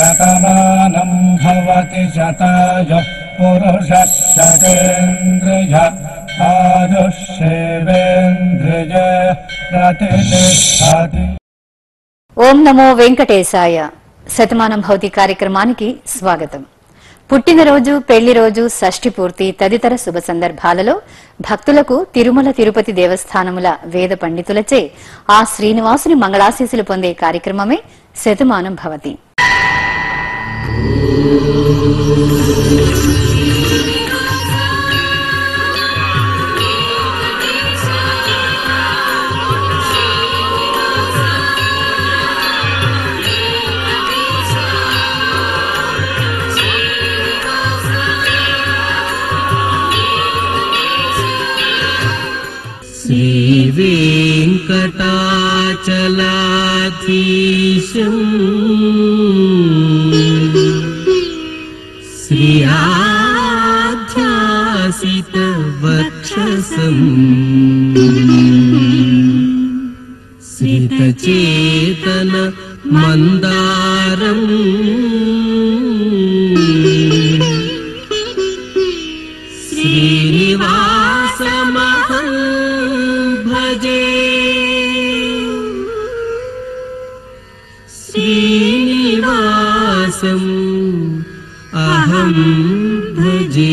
शतमानं भवति शताय पुरुषः शतेन्द्रिय आयुष्येवेन्द्रिय प्रतिष्ठति ఓం నమో వెంకటేశాయ శతమానం భౌతి కార్యక్రమానికి స్వాగతం పుట్టినరోజు పెళ్లి రోజు షష్ఠి పూర్తి తదితర శుభ సందర్భాలలో భక్తులకు తిరుమల తిరుపతి దేవస్థానముల వేద పండితులచే ఆ శ్రీనివాసుని మంగళాశీసులు పొందే కార్యక్రమమే శతమానం భవతి श्रीवेङ्कटाचलाधीशम् श्रियाध्यासितवक्षसम् श्रितचेतन मन्दारम् श्रीनिवासमहं भजे श्रीनिवासम् अहं भजे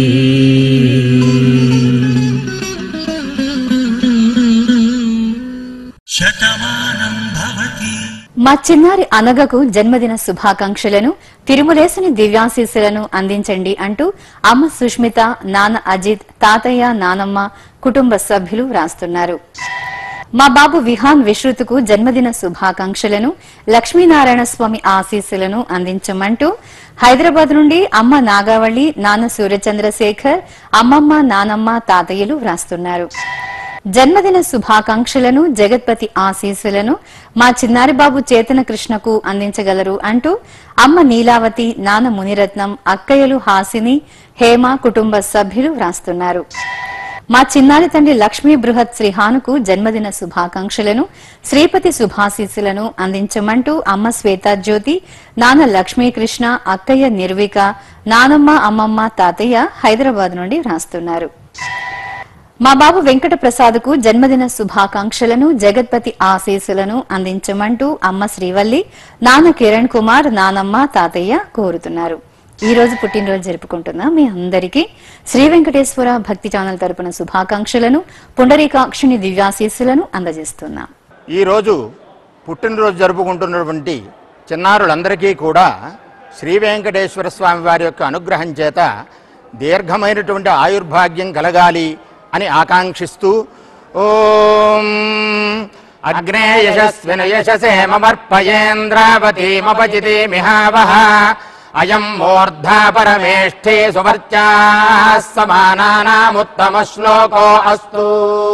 మా చిన్నారి అనగకు జన్మదిన శుభాకాంక్షలను తిరుమలేసుని దివ్యాశీస్సులను అందించండి అంటూ అమ్మ సుష్మిత నాన్న అజిత్ తాతయ్య నానమ్మ కుటుంబ సభ్యులు రాస్తున్నారు మా బాబు విహాన్ విశ్రుతుకు జన్మదిన శుభాకాంక్షలను లక్ష్మీనారాయణ స్వామి ఆశీస్సులను అందించమంటూ హైదరాబాద్ నుండి అమ్మ నాగావళి నాన్న సూర్యచంద్రశేఖర్ అమ్మమ్మ నానమ్మ తాతయ్యలు వ్రాస్తున్నారు జన్మదిన శుభాకాంక్షలను జగత్పతి ఆశీస్సులను మా చిన్నారి బాబు చేతన కృష్ణకు అందించగలరు అంటూ అమ్మ నీలావతి నాన్న మునిరత్నం అక్కయ్యలు హాసిని హేమ కుటుంబ సభ్యులు వ్రాస్తున్నారు మా చిన్నారి తండ్రి లక్ష్మీ బృహత్ శ్రీహానుకు జన్మదిన శుభాకాంక్షలను శ్రీపతి శుభాశీస్సులను అందించమంటూ అమ్మ శ్వేతాజ్యోతి నాన్న లక్ష్మీకృష్ణ అక్కయ్య నిర్విక నానమ్మ అమ్మమ్మ తాతయ్య హైదరాబాద్ నుండి వ్రాస్తున్నారు మా బాబు వెంకట ప్రసాద్కు జన్మదిన శుభాకాంక్షలను జగత్పతి ఆశీస్సులను అందించమంటూ అమ్మ శ్రీవల్లి నాన్న కిరణ్ కుమార్ నానమ్మ తాతయ్య కోరుతున్నారు ఈ రోజు పుట్టినరోజు జరుపుకుంటున్న మీ అందరికీ శ్రీ వెంకటేశ్వర భక్తి ఛానల్ తరపున శుభాకాంక్షలను పుండరీకాక్షిని దివ్యాశీస్సులను అందజేస్తున్నాం ఈరోజు పుట్టినరోజు జరుపుకుంటున్నటువంటి చిన్నారులందరికీ కూడా శ్రీ వెంకటేశ్వర స్వామి వారి యొక్క అనుగ్రహం చేత దీర్ఘమైనటువంటి ఆయుర్భాగ్యం కలగాలి అని ఆకాంక్షిస్తూ ఓం అగ్నే యశస్విన యశసేమర్పయేంద్రావతీమపజితే మిహావహ అయం మూర్ధా పరమేష్ఠే సువర్చా సమానానాముత్తమ శ్లోకో అస్తు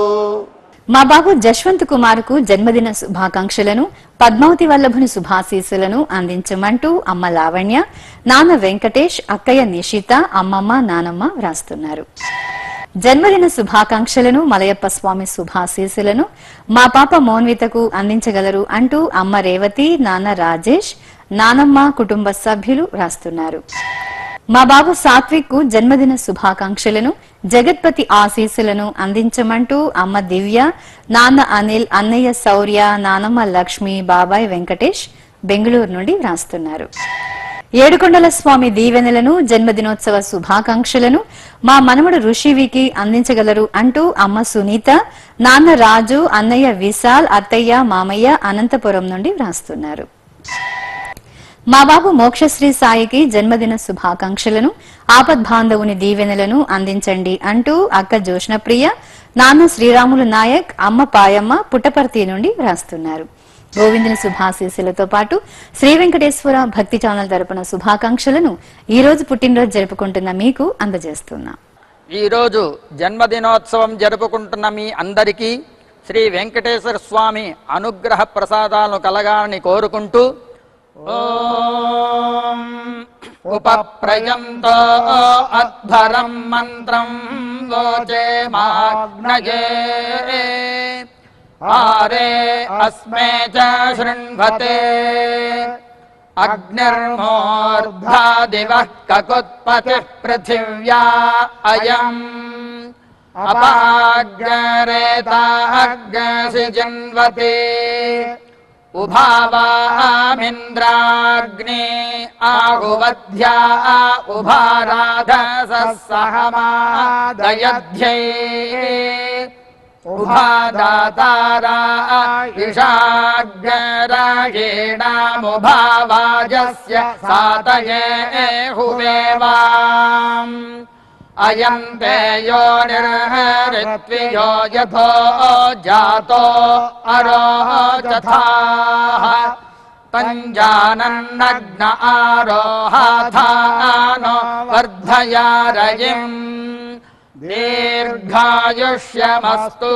మా బాబు జశ్వంత్ కుమార్ కు జన్మదిన శుభాకాంక్షలను పద్మావతి వల్లభుని శుభాశీస్సులను అందించమంటూ అమ్మ లావణ్య నాన్న వెంకటేష్ అక్కయ్య నిషిత అమ్మమ్మ నానమ్మ వ్రాస్తున్నారు జన్మదిన శుభాకాంక్షలను మలయప్ప స్వామి శుభాశీస్సులను మా పాప మోన్వితకు అందించగలరు అంటూ అమ్మ రేవతి నాన్న రాజేష్ నానమ్మ కుటుంబ సభ్యులు వ్రాస్తున్నారు మా బాబు సాత్విక్ కు జన్మదిన శుభాకాంక్షలను జగత్పతి ఆశీస్సులను అందించమంటూ అమ్మ దివ్య నాన్న అనిల్ అన్నయ్య శౌర్య నానమ్మ లక్ష్మి బాబాయ్ వెంకటేష్ బెంగళూరు నుండి వ్రాస్తున్నారు ఏడుకొండల స్వామి దీవెనలను జన్మదినోత్సవ శుభాకాంక్షలను మా మనవడు ఋషివికి అందించగలరు అంటూ అమ్మ సునీత నాన్న రాజు అన్నయ్య విశాల్ అత్తయ్య మామయ్య అనంతపురం నుండి వ్రాస్తున్నారు మా బాబు మోక్షశ్రీ సాయికి జన్మదిన శుభాకాంక్షలను ఆపద్బాంధవుని దీవెనలను అందించండి అంటూ అక్క జోష్ణప్రియ నాన్న శ్రీరాములు నాయక్ అమ్మ పాయమ్మ పుట్టపర్తి నుండి వ్రాస్తున్నారు గోవిందుని శుభాశీస్సులతో పాటు శ్రీ వెంకటేశ్వర భక్తి ఛానల్ తరపున శుభాకాంక్షలను ఈ రోజు పుట్టినరోజు జరుపుకుంటున్న మీకు అందజేస్తున్నాం ఈరోజు జన్మదినోత్సవం జరుపుకుంటున్న మీ అందరికీ శ్రీ వెంకటేశ్వర స్వామి అనుగ్రహ ప్రసాదాలను కలగాలని కోరుకుంటూ ఓం ఉపప్రయంతో అధ్వరం మంత్రం లోచే మాగ్నజే ఆరే అస్మే చ శృణ్వతే अग्निर्मोर्धा दिवः ककुत्पतिः पृथिव्या अयम् अपाग्रेताग्रसि जिन्वते उभावामिन्द्राग्ने आहुवध्या उभाराधसः सहमादयध्यै उभादातारा इषाग्रायेणामुभावाजस्य सातये हुवेवाम् अयम् ते यो निर्हरित्वियो यथो जातो अरोचथाः तञ्जानन्नग्न आरोहाथानो वर्धया रयिम् దీర్ఘాయుష్యమస్తు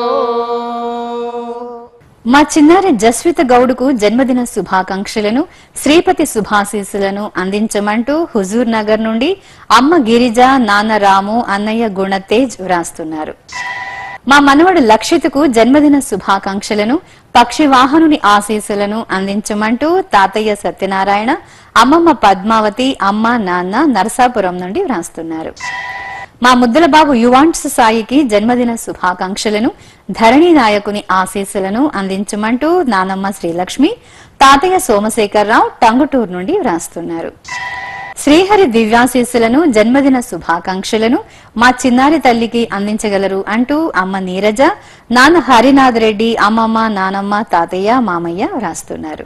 మా చిన్నారి జస్విత గౌడుకు జన్మదిన శుభాకాంక్షలను శ్రీపతి శుభాశీస్సులను అందించమంటూ హుజూర్ నగర్ నుండి అమ్మ గిరిజ నాన్న రాము అన్నయ్య గుణతేజ్ వ్రాస్తున్నారు మా మనవడు లక్షితకు జన్మదిన శుభాకాంక్షలను పక్షి వాహనుని ఆశీస్సులను అందించమంటూ తాతయ్య సత్యనారాయణ అమ్మమ్మ పద్మావతి అమ్మ నాన్న నరసాపురం నుండి వ్రాస్తున్నారు మా ముద్దుల బాబు యువాంట్స్ సాయికి జన్మదిన శుభాకాంక్షలను ధరణి నాయకుని ఆశీస్సులను అందించమంటూ నానమ్మ శ్రీలక్ష్మి తాతయ్య సోమశేఖరరావు టంగుటూరు నుండి వ్రాస్తున్నారు శ్రీహరి దివ్యాశీస్సులను జన్మదిన శుభాకాంక్షలను మా చిన్నారి తల్లికి అందించగలరు అంటూ అమ్మ నీరజ నాన్న హరినాథ్ రెడ్డి అమ్మమ్మ నానమ్మ తాతయ్య మామయ్య వ్రాస్తున్నారు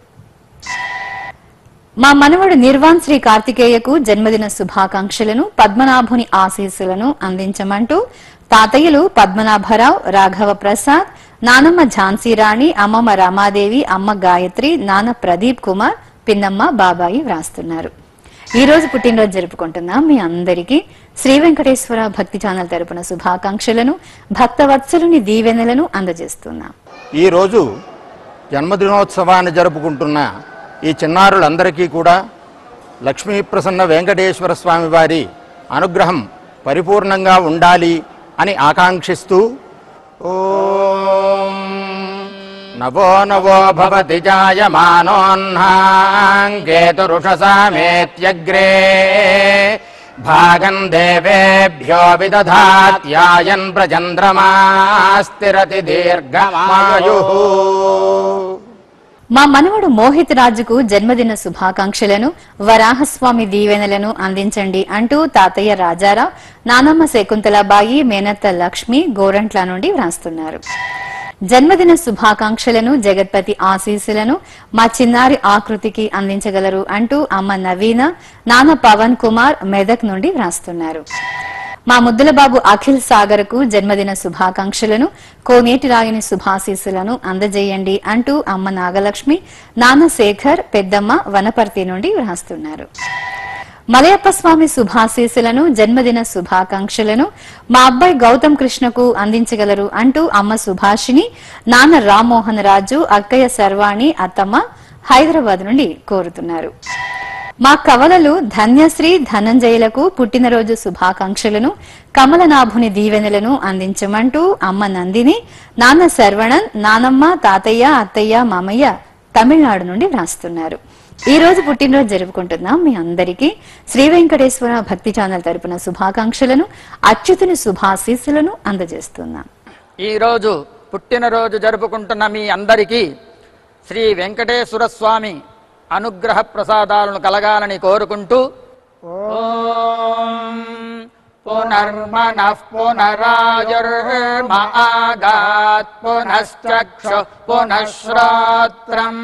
మా మనవడు నిర్వాణ్ శ్రీ కార్తికేయకు జన్మదిన శుభాకాంక్షలను పద్మనాభుని ఆశీస్సులను అందించమంటూ తాతయ్యలు పద్మనాభరావు రాఘవ ప్రసాద్ నానమ్మ ఝాన్సీ రాణి అమ్మమ్మ రమాదేవి అమ్మ గాయత్రి నాన్న ప్రదీప్ కుమార్ పిన్నమ్మ బాబాయి వ్రాస్తున్నారు ఈ రోజు పుట్టినరోజు జరుపుకుంటున్నాం మీ అందరికీ శ్రీ వెంకటేశ్వర భక్తి ఛానల్ తరపున శుభాకాంక్షలను భక్తవత్సలుని దీవెనలను అందజేస్తున్నాం ఈరోజు జన్మదినోత్సవాన్ని జరుపుకుంటున్న ఈ చిన్నారులందరికీ కూడా లక్ష్మీప్రసన్న వెంకటేశ్వర స్వామి వారి అనుగ్రహం పరిపూర్ణంగా ఉండాలి అని ఆకాంక్షిస్తూ ఓం నవో నవో భవతి జాయమానోన్హాంకేతురుషసామేత్యగ్రే భాగం దేవేభ్యో విదధాత్యాయన్ ప్రచంద్రమాస్తిరతి దీర్ఘమాయు మా మనవడు మోహిత్ రాజుకు జన్మదిన శుభాకాంక్షలను వరాహస్వామి దీవెనలను అందించండి అంటూ తాతయ్య రాజారావు నానమ్మ శకుంతలాబాయి మేనత్త లక్ష్మి గోరంట్ల నుండి వ్రాస్తున్నారు జన్మదిన శుభాకాంక్షలను జగత్పతి ఆశీస్సులను మా చిన్నారి ఆకృతికి అందించగలరు అంటూ అమ్మ నవీన నాన్న పవన్ కుమార్ మెదక్ నుండి వ్రాస్తున్నారు మా ముద్దుల బాబు అఖిల్ సాగర్ కు జన్మదిన శుభాకాంక్షలను కోనేటి రాయుని శుభాశీస్సులను అందజేయండి అంటూ అమ్మ నాగలక్ష్మి నాన్న శేఖర్ పెద్దమ్మ వనపర్తి నుండి వ్రాస్తున్నారు మలయప్ప స్వామి శుభాశీస్సులను జన్మదిన శుభాకాంక్షలను మా అబ్బాయి గౌతమ్ కృష్ణకు అందించగలరు అంటూ అమ్మ సుభాషిని నాన్న రామ్మోహన్ రాజు అక్కయ్య సర్వాణి అత్తమ్మ హైదరాబాద్ నుండి కోరుతున్నారు మా కవలలు ధన్యశ్రీ ధనంజయులకు పుట్టినరోజు శుభాకాంక్షలను కమలనాభుని దీవెనలను అందించమంటూ అమ్మ నందిని నాన్న శర్వణన్ నానమ్మ తాతయ్య అత్తయ్య మామయ్య తమిళనాడు నుండి వ్రాస్తున్నారు ఈ రోజు పుట్టినరోజు జరుపుకుంటున్నాం మీ అందరికీ శ్రీ వెంకటేశ్వర భక్తి ఛానల్ తరపున శుభాకాంక్షలను అచ్యుతుని శుభాశీస్సులను అందజేస్తున్నాం ఈ రోజు పుట్టినరోజు జరుపుకుంటున్న మీ అందరికీ శ్రీ వెంకటేశ్వర స్వామి అనుగ్రహ ప్రసాదాలను కలగాలని కోరుకుంటూ ఓం పునర్మనః పునరాయుర్మాగాత్ పునశ్చక్షు పునఃశ్రోత్రం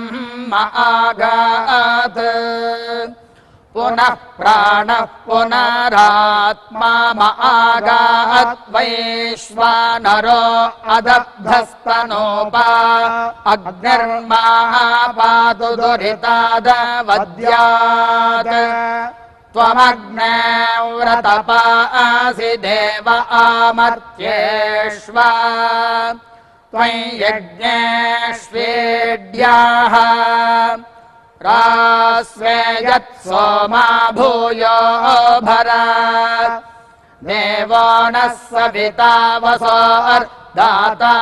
మాగాత్ పునః ప్రాణ పునరాత్మా మాగాత్ వైశ్వానరో అదబ్ధస్తనోపా అగ్నిర్మాపాతు దురితాదవద్యాత్ त्वमग्ने व्रतपासि देव आमर्त्येष्व त्वयि यज्ञेष्वेड्याः रास्वे यत् सोमा भूयो भर देवो नः सविता वसोर्दाता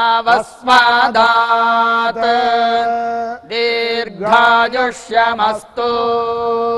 वस्मादात् दीर्घायुष्यमस्तु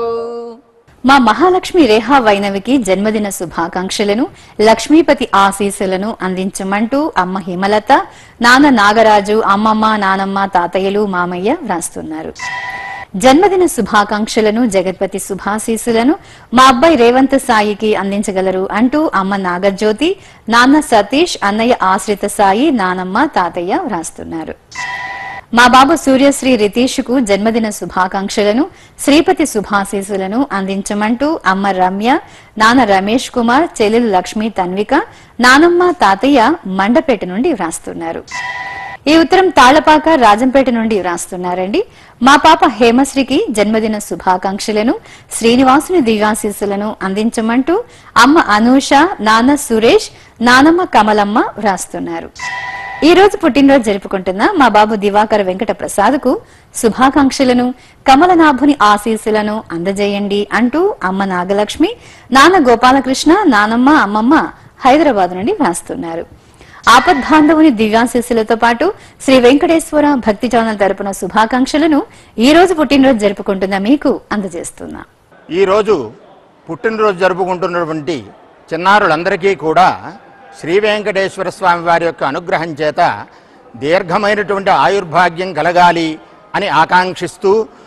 మా మహాలక్ష్మి రేహా వైనవికి జన్మదిన శుభాకాంక్షలను లక్ష్మీపతి ఆశీస్సులను అందించమంటూ అమ్మ హిమలత నాన్న నాగరాజు అమ్మమ్మ నానమ్మ తాతయ్యలు మామయ్య వ్రాస్తున్నారు జన్మదిన శుభాకాంక్షలను జగత్పతి శుభాశీస్సులను మా అబ్బాయి రేవంత్ సాయికి అందించగలరు అంటూ అమ్మ నాగజ్యోతి నాన్న సతీష్ అన్నయ్య ఆశ్రిత సాయి నానమ్మ తాతయ్య వ్రాస్తున్నారు మా బాబు సూర్యశ్రీ రితీష్ కు జన్మదిన శుభాకాంక్షలను శ్రీపతి శుభాశీసులను అందించమంటూ అమ్మ రమ్య నాన్న రమేష్ కుమార్ చెల్లెలు లక్ష్మి తన్విక నానమ్మ తాతయ్య మండపేట నుండి వ్రాస్తున్నారు ఈ ఉత్తరం తాళ్లపాక రాజంపేట నుండి వ్రాస్తున్నారండి మా పాప హేమశ్రీకి జన్మదిన శుభాకాంక్షలను శ్రీనివాసుని దివ్యాశీస్సులను అందించమంటూ అమ్మ అనూష నాన్న సురేష్ నానమ్మ కమలమ్మ వ్రాస్తున్నారు ఈ రోజు పుట్టినరోజు జరుపుకుంటున్న మా బాబు దివాకర్ వెంకట ప్రసాద్ కు శుభాకాంక్షలను కమలనాభుని ఆశీస్సులను అందజేయండి అంటూ అమ్మ నాగలక్ష్మి నాన్న గోపాలకృష్ణ నానమ్మ అమ్మమ్మ హైదరాబాద్ నుండి వ్రాస్తున్నారు ఆపద్బాంధవుని దివ్యాశీస్సులతో పాటు శ్రీ వెంకటేశ్వర భక్తి ఛానల్ తరపున శుభాకాంక్షలను ఈ రోజు పుట్టినరోజు జరుపుకుంటున్న మీకు అందజేస్తున్నా ఈరోజు పుట్టినరోజు జరుపుకుంటున్నటువంటి చిన్నారులందరికీ కూడా శ్రీ వెంకటేశ్వర స్వామి వారి యొక్క అనుగ్రహం చేత దీర్ఘమైనటువంటి ఆయుర్భాగ్యం కలగాలి అని ఆకాంక్షిస్తూ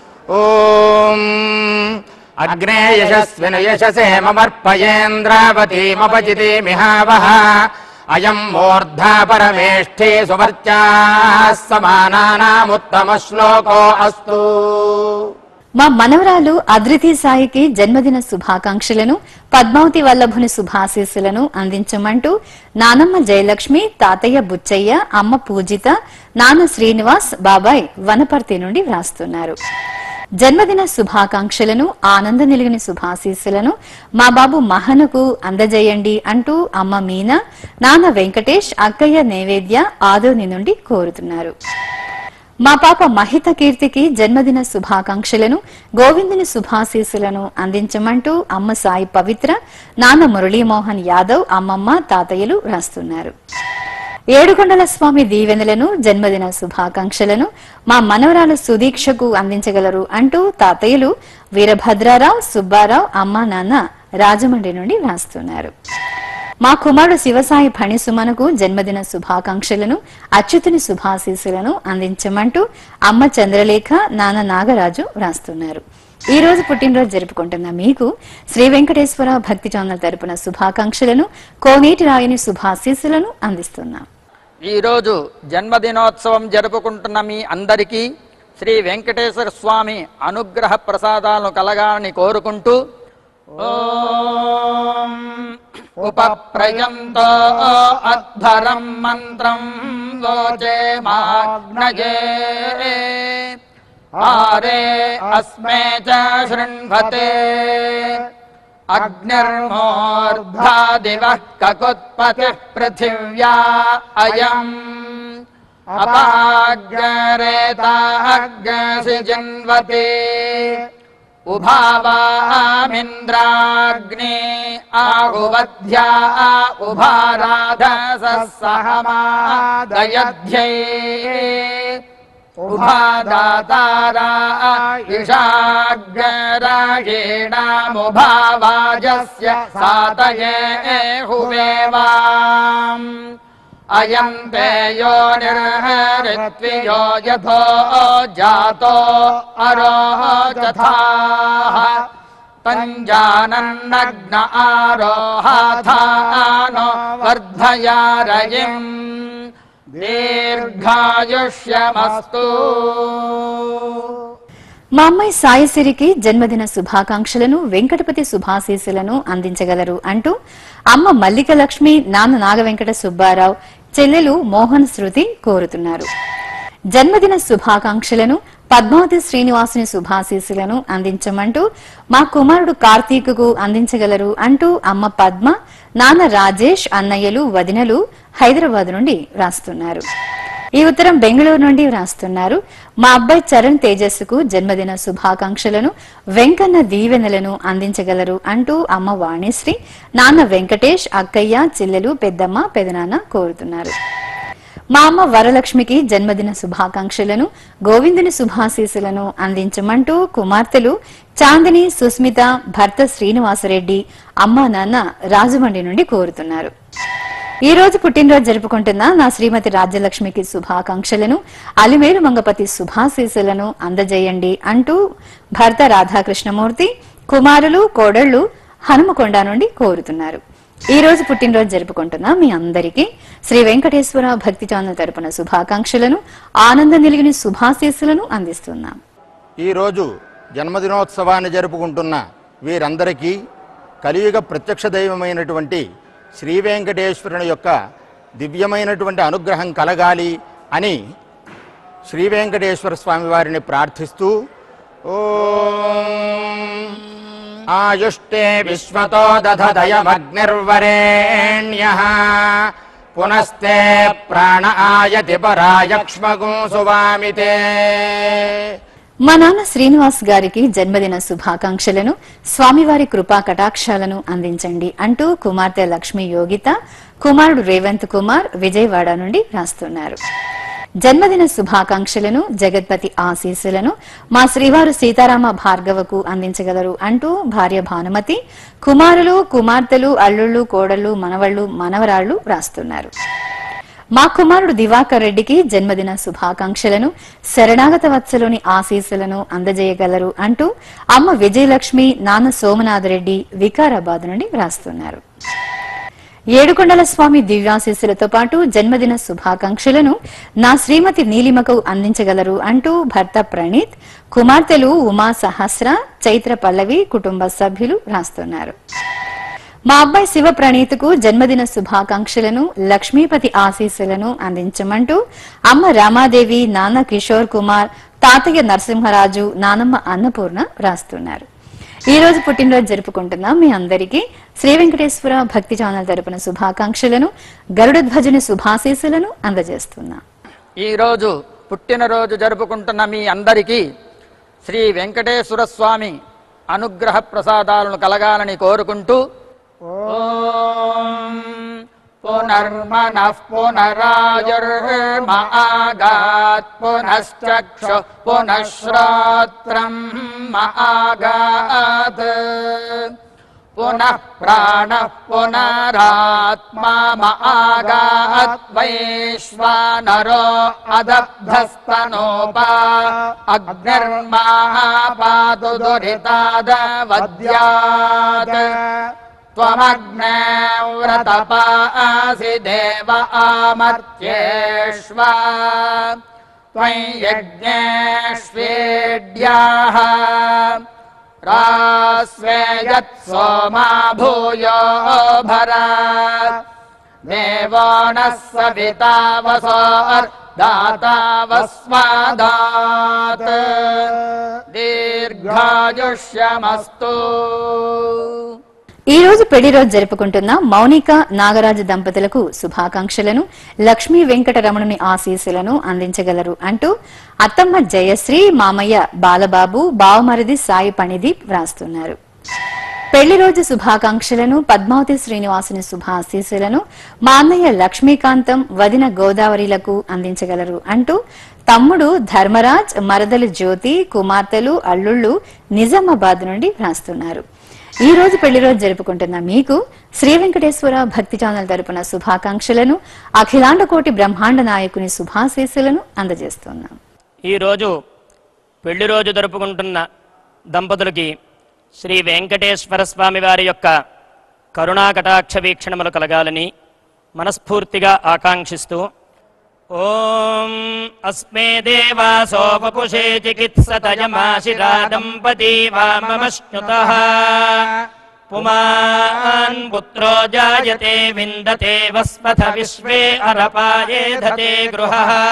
ఓం అగ్నే యశస్విన యశసేమర్పయేంద్రావతీమపజితే మిహావహ అయం మూర్ధా పరమేష్ఠే సువర్చా సమానానాముత్తమ శ్లోకో అస్తు మా మనవరాలు అద్రితి సాయికి జన్మదిన శుభాకాంక్షలను పద్మావతి వల్లభుని శుభాశీస్సులను అందించమంటూ నానమ్మ జయలక్ష్మి తాతయ్య బుచ్చయ్య అమ్మ పూజిత నాన్న శ్రీనివాస్ బాబాయ్ వనపర్తి నుండి వ్రాస్తున్నారు జన్మదిన శుభాకాంక్షలను ఆనంద నిలిగిన శుభాశీస్సులను మా బాబు మహనుకు అందజేయండి అంటూ అమ్మ మీనా నాన్న వెంకటేష్ అక్కయ్య నైవేద్య ఆదోని నుండి కోరుతున్నారు మా పాప మహిత కీర్తికి జన్మదిన శుభాకాంక్షలను గోవిందుని శుభాశీస్సులను అందించమంటూ అమ్మ సాయి పవిత్ర నాన్న మురళీమోహన్ యాదవ్ అమ్మమ్మ తాతయ్యలు రాస్తున్నారు ఏడుకొండల స్వామి దీవెనలను జన్మదిన శుభాకాంక్షలను మా మనవరాలు సుదీక్షకు అందించగలరు అంటూ తాతయ్యలు వీరభద్రారావు సుబ్బారావు అమ్మ నాన్న రాజమండ్రి నుండి రాస్తున్నారు మా కుమారుడు శివసాయి ఫణిసుమనకు జన్మదిన శుభాకాంక్షలను అచ్యుతుని శుభాశీస్సులను అందించమంటూ అమ్మ చంద్రలేఖ నాన్న నాగరాజు వ్రాస్తున్నారు ఈ రోజు పుట్టినరోజు జరుపుకుంటున్న మీకు శ్రీ వెంకటేశ్వర భక్తి ఛానల్ తరపున శుభాకాంక్షలను కోనేటి రాయని శుభాశీస్సులను అందిస్తున్నాం ఈరోజు జన్మదినోత్సవం జరుపుకుంటున్న మీ అందరికీ శ్రీ వెంకటేశ్వర స్వామి అనుగ్రహ ప్రసాదాలను కలగాలని కోరుకుంటూ ఓం ఉపప్రయంతో అధ్వరం మంత్రం లోచే మాగ్నజే ఆరే అస్మే చ శృణ్వతే అగ్నిర్మోర్ధా దివః కకుత్పతి పృథివ్యా అయం అపాగ్రేతాగ్సి జన్వతే ఉభావామింద్రాగ్ని ఆహువధ్యా ఉభారాధస సహమాదయధ్యై ఉభాదాతారా ఇషాగ్రాగేణాముభావాజస్య సాతయే హువేవాం అయం తే యో నిర్హరిత్వియో యథో జాతో అరోచథాః తంజానన్నగ్న ఆరోహాథానో వర్ధయారయిం దీర్ఘాయుష్యమస్తు మా అమ్మాయి సాయిసిరికి జన్మదిన శుభాకాంక్షలను వెంకటపతి శుభాశీస్సులను అందించగలరు అంటూ అమ్మ మల్లిక లక్ష్మి నాన్న నాగవెంకట సుబ్బారావు చెల్లెలు మోహన్ శృతి కోరుతున్నారు జన్మదిన శుభాకాంక్షలను పద్మావతి శ్రీనివాసుని శుభాశీస్సులను అందించమంటూ మా కుమారుడు కార్తీకుకు అందించగలరు అంటూ అమ్మ పద్మ నాన్న రాజేష్ అన్నయ్యలు వదినలు హైదరాబాద్ నుండి రాస్తున్నారు ఈ ఉత్తరం బెంగళూరు నుండి వ్రాస్తున్నారు మా అబ్బాయి చరణ్ తేజస్సుకు జన్మదిన శుభాకాంక్షలను వెంకన్న దీవెనలను అందించగలరు అంటూ అమ్మ వాణిశ్రీ నాన్న వెంకటేష్ అక్కయ్య చెల్లెలు పెద్దమ్మ పెదనాన్న కోరుతున్నారు మా అమ్మ వరలక్ష్మికి జన్మదిన శుభాకాంక్షలను గోవిందుని శుభాశీసులను అందించమంటూ కుమార్తెలు చాందిని సుస్మిత భర్త శ్రీనివాసరెడ్డి అమ్మా నాన్న రాజమండ్రి నుండి కోరుతున్నారు ఈ రోజు పుట్టినరోజు జరుపుకుంటున్న నా శ్రీమతి రాజ్యలక్ష్మికి శుభాకాంక్షలను అలిమేలు మంగపతి శుభాశీసులను అందజేయండి అంటూ భర్త రాధాకృష్ణమూర్తి కుమారులు కోడళ్లు హనుమకొండ నుండి కోరుతున్నారు ఈ రోజు పుట్టినరోజు జరుపుకుంటున్న మీ అందరికీ శ్రీ వెంకటేశ్వర భక్తి ఛానల్ తరపున శుభాకాంక్షలను ఆనందం నిలిగిన శుభాశీస్సులను అందిస్తున్నాం ఈరోజు జన్మదినోత్సవాన్ని జరుపుకుంటున్న వీరందరికీ కలియుగ ప్రత్యక్ష దైవమైనటువంటి శ్రీ వెంకటేశ్వరుని యొక్క దివ్యమైనటువంటి అనుగ్రహం కలగాలి అని శ్రీ వెంకటేశ్వర స్వామి వారిని ప్రార్థిస్తూ ఓం ఆయుష్టే విశ్వతో దధదయమగ్నిర్వరేణ్య పునస్తే ప్రాణ ఆయతి పరాయక్ష్మగో సువామితే మా నాన్న శ్రీనివాస్ గారికి జన్మదిన శుభాకాంక్షలను స్వామివారి కృపా కటాక్షాలను అందించండి అంటూ కుమార్తె లక్ష్మి యోగిత కుమారుడు రేవంత్ కుమార్ విజయవాడ నుండి రాస్తున్నారు జన్మదిన శుభాకాంక్షలను జగత్పతి ఆశీస్సులను మా శ్రీవారు సీతారామ భార్గవకు అందించగలరు అంటూ భార్య భానుమతి కుమారులు కుమార్తెలు అల్లుళ్ళు కోడళ్ళు మనవళ్ళు మనవరాళ్లు రాస్తున్నారు మా కుమారుడు దివాకర్ రెడ్డికి జన్మదిన శుభాకాంక్షలను శరణాగత వత్సలోని ఆశీస్సులను అందజేయగలరు అంటూ అమ్మ విజయలక్ష్మి నాన్న సోమనాథ్ రెడ్డి వికారాబాద్ నుండి వ్రాస్తున్నారు ఏడుకొండల స్వామి దివ్యాశీస్సులతో పాటు జన్మదిన శుభాకాంక్షలను నా శ్రీమతి నీలిమకు అందించగలరు అంటూ భర్త ప్రణీత్ కుమార్తెలు ఉమా సహస్ర చైత్ర పల్లవి కుటుంబ సభ్యులు రాస్తున్నారు మా అబ్బాయి శివ ప్రణీత్కు జన్మదిన శుభాకాంక్షలను లక్ష్మీపతి ఆశీస్సులను అందించమంటూ అమ్మ రామాదేవి నాన్న కిషోర్ కుమార్ తాతయ్య నరసింహరాజు నానమ్మ అన్నపూర్ణ రాస్తున్నారు ఈ రోజు పుట్టినరోజు జరుపుకుంటున్న మీ అందరికీ శ్రీ వెంకటేశ్వర భక్తి ఛానల్ తరపున శుభాకాంక్షలను గరుడ ధ్వజుని శుభాశీస్సులను అందజేస్తున్నా ఈ రోజు పుట్టినరోజు జరుపుకుంటున్న మీ అందరికీ శ్రీ వెంకటేశ్వర స్వామి అనుగ్రహ ప్రసాదాలను కలగాలని కోరుకుంటూ ఓం పునర్మనః పునరాయుర్మ ఆగాత్ పునశ్చక్షు పునఃశ్రోత్రం ఆగాత్ పునః ప్రాణ పునరాత్మా ఆగాత్ వైశ్వానరో అదబ్ధస్తనోపా అగ్నిర్మాపాతు దురితాదవద్యాత్ त्वमग्ने व्रतपासि देव आमर्त्येष्व त्वयि यज्ञेष्वेड्याः रास्वे यत् सोमा भूयो भर देवो नः सविता वसोर्दाता वस्मादात् दीर्घायुष्यमस्तु ఈ రోజు పెళ్లి రోజు జరుపుకుంటున్న మౌనిక నాగరాజు దంపతులకు శుభాకాంక్షలను లక్ష్మీ వెంకటరమణుని ఆశీస్సులను అందించగలరు అంటూ అత్తమ్మ జయశ్రీ మామయ్య బాలబాబు బావమరిది సాయి పణిదీప్ వ్రాస్తున్నారు పెళ్లి రోజు శుభాకాంక్షలను పద్మావతి శ్రీనివాసుని శుభాశీస్సులను మా అన్నయ్య లక్ష్మీకాంతం వదిన గోదావరిలకు అందించగలరు అంటూ తమ్ముడు ధర్మరాజ్ మరదలు జ్యోతి కుమార్తెలు అల్లుళ్ళు నిజామాబాద్ నుండి వ్రాస్తున్నారు ఈ రోజు పెళ్లి రోజు జరుపుకుంటున్న మీకు శ్రీ వెంకటేశ్వర భక్తి ఛానల్ తరపున శుభాకాంక్షలను అఖిలాండ కోటి బ్రహ్మాండ నాయకుని శుభాశీస్సులను అందజేస్తున్నాం ఈరోజు పెళ్లి రోజు జరుపుకుంటున్న దంపతులకి శ్రీ వెంకటేశ్వర స్వామి వారి యొక్క కరుణా కటాక్ష వీక్షణములు కలగాలని మనస్ఫూర్తిగా ఆకాంక్షిస్తూ ఓం అస్మే దేవాసోపపుషే చికిత్సతయమాశిరా దంపతీ వామమశ్నుత పుమాన్ పుత్రో జాయతే విందతే వస్మథ విశ్వే అరపాయేధతే గృహ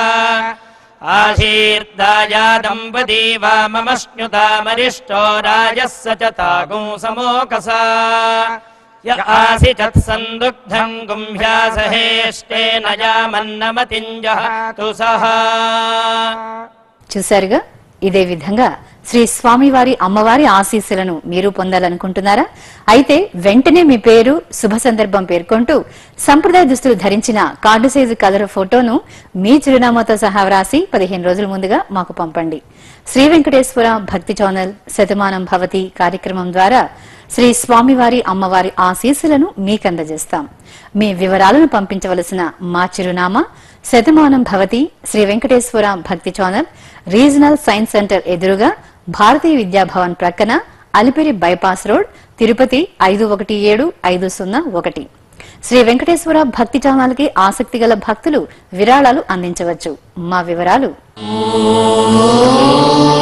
ఆశీర్దాయా దంపతీ వామమశ్నుతామరిష్టో రాజస్స చ తాగుం సమోకసా య ఆసి తత్సందుగ్ధం గుంభ్యాసహేష్టేన యామన్నమతింజహతు సహా చూశారుగా ఇదే విధంగా శ్రీ స్వామివారి అమ్మవారి ఆశీస్సులను మీరు పొందాలనుకుంటున్నారా అయితే వెంటనే మీ పేరు శుభ సందర్భం పేర్కొంటూ సంప్రదాయ దుస్తులు ధరించిన కార్డు సైజు కలర్ ఫోటోను మీ చిరునామాతో సహా వ్రాసి పదిహేను రోజుల ముందుగా మాకు పంపండి శ్రీ వెంకటేశ్వర భక్తి ఛానల్ శతమానం భవతి కార్యక్రమం ద్వారా శ్రీ స్వామివారి అమ్మవారి ఆశీస్సులను మీకందజేస్తాం మీ వివరాలను పంపించవలసిన మా చిరునామా శతమానం భవతి శ్రీ వెంకటేశ్వర భక్తి ఛానల్ రీజనల్ సైన్స్ సెంటర్ ఎదురుగా భారతీయ విద్యాభవన్ ప్రక్కన అలిపిరి బైపాస్ రోడ్ తిరుపతి ఐదు ఒకటి ఏడు ఐదు సున్నా ఒకటి శ్రీ వెంకటేశ్వర భక్తి ఛానల్ కి ఆసక్తి గల భక్తులు విరాళాలు అందించవచ్చు మా వివరాలు